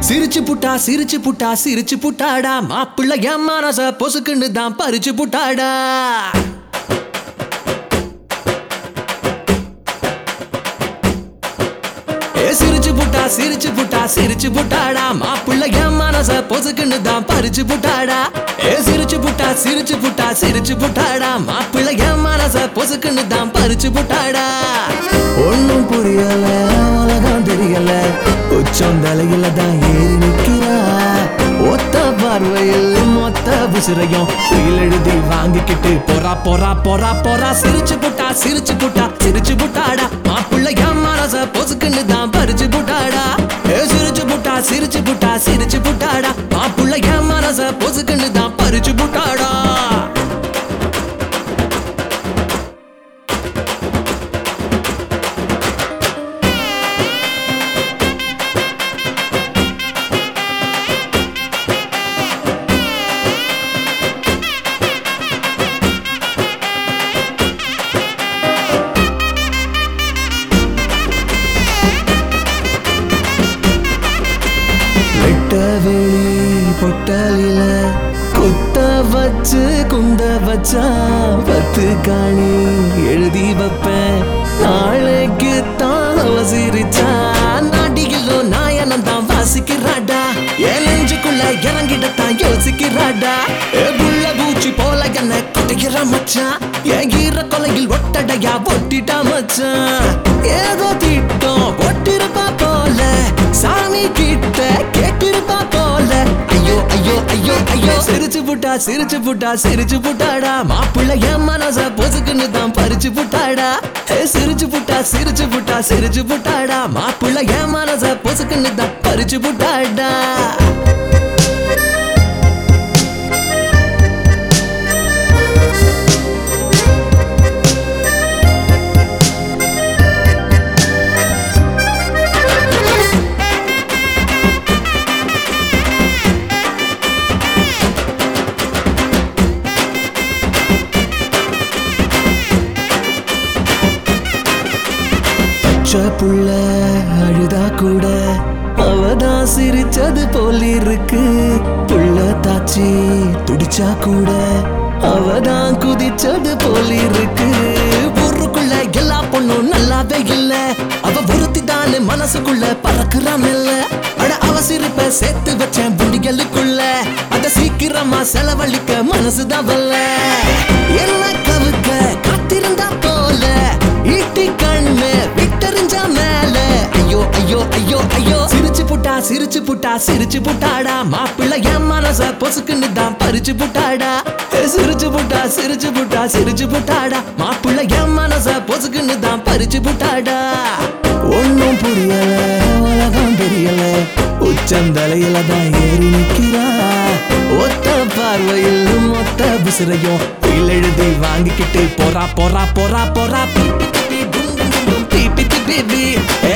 சிரிச்சு புட்டா சிரிச்சு புட்டா சிரிச்சு புட்டாடா மாப்பிள்ள என் மனச பொசுக்குன்னு தான் பறிச்சு புட்டாடா ஏ சிரிச்சு புட்டா சிரிச்சு புட்டா சிரிச்சு புட்டாடா மாப்பிள்ள என் மனச பொசுக்குன்னு தான் பறிச்சு புட்டாடா ஏ சிரிச்சு புட்டா சிரிச்சு புட்டா சிரிச்சு புட்டாடா மாப்பிள்ள என் மனச பொசுக்குன்னு தான் பறிச்சு புட்டாடா ஒண்ணும் புரியல உலகம் தெரியல உச்சம் தலையில தான் ஏறி நிக்கிறா ஒத்த பார்வையில் மொத்த விசிறையும் குயில் எழுதி வாங்கிக்கிட்டு போறா போறா போறா போறா சிரிச்சு புட்டா சிரிச்சு புட்டா சிரிச்சு புட்டாடா மாப்பிள்ள என் மனச பொசுக்குன்னு தான் பறிச்சு புட்டாடா ஏ சிரிச்சு புட்டா சிரிச்சு புட்டா சிரிச்சு புட்டாடா மாப்பிள்ள என் மனச பொசுக்குன்னு தான் பறிச்சு புட்டாடா வெட்ட வெளி பொட்டலில குத்த வச்சு குந்த வச்சா பத்து காணி எழுதி வைப்பேன் நாளைக்கு தான் அவ சிரிச்சா நாடிகளோ நாயனம் தான் வாசிக்கிறாடா என் நெஞ்சுக்குள்ள இறங்கிடத்தான் யோசிக்கிறாடா ஏ புள்ள பூச்சி போல என்ன கொடைகிற மச்சான் என் ஈர கொலையில் ஒட்டடையா ஒட்டிட்டா மச்சான் ஏதோ திட்டம் ஒட்டிருப்பா போல சாமி கிட்ட கேட்டிருப்பா போல ஐயோ ஐயோ ஐயோ ஐயோ சிரிச்சு புட்டா சிரிச்சு புட்டா சிரிச்சு புட்டாடா மாப்பிள்ள என் மனச பொசுக்குன்னு தான் பறிச்சு புட்டாடா ஏ சிரிச்சு புட்டா சிரிச்சு புட்டா சிரிச்சு புட்டாடா மாப்பிள்ள என் மனச பொசுக்குன்னு தான் பறிச்சு புட்டாடா பச்சை புள்ள அழுதா கூட அவதான் சிரிச்சது போல் இருக்கு புள்ள தாச்சி துடிச்சா கூட அவதான் குதிச்சது போல் இருக்கு ஊருக்குள்ள எல்லா பொண்ணும் நல்லாவே இல்ல அவ ஒருத்தி தானே மனசுக்குள்ள பறக்குறான் இல்ல அட அவ சிரிப்ப சேர்த்து வச்சேன் புண்டிகளுக்குள்ள அத சீக்கிரமா செலவழிக்க மனசுதான் வல்ல என்ன கவுக்க காத்திருந்தா போல ஈட்டி கண்ணு விட்டறிஞ்சா மேல ஐயோ ஐயோ ஐயோ ஐயோ சிரிச்சு புட்டா சிரிச்சு புட்டா சிரிச்சு புட்டாடா மாப்பிள்ள என் மனச பொசுக்குன்னு தான் பறிச்சு புட்டாடா ஏ, சிரிச்சு புட்டா சிரிச்சு புட்டா சிரிச்சு புட்டாடா மாப்பிள்ள என் மனச பொசுக்குன்னு தான் பறிச்சு புட்டாடா ஒன்னும் புரியல உலகம் தெரியல உச்சந்தலையில தான் ஏறி நிக்கிறா ஒத்த பார்வையில் மொத்த விசிறையும் குயில் எழுதி வாங்கிக்கிட்டு போறா போறா போறா போறா பி, பி, பி, பி, டும், டும், டும், டும், பி, பி, பி, பி, பி.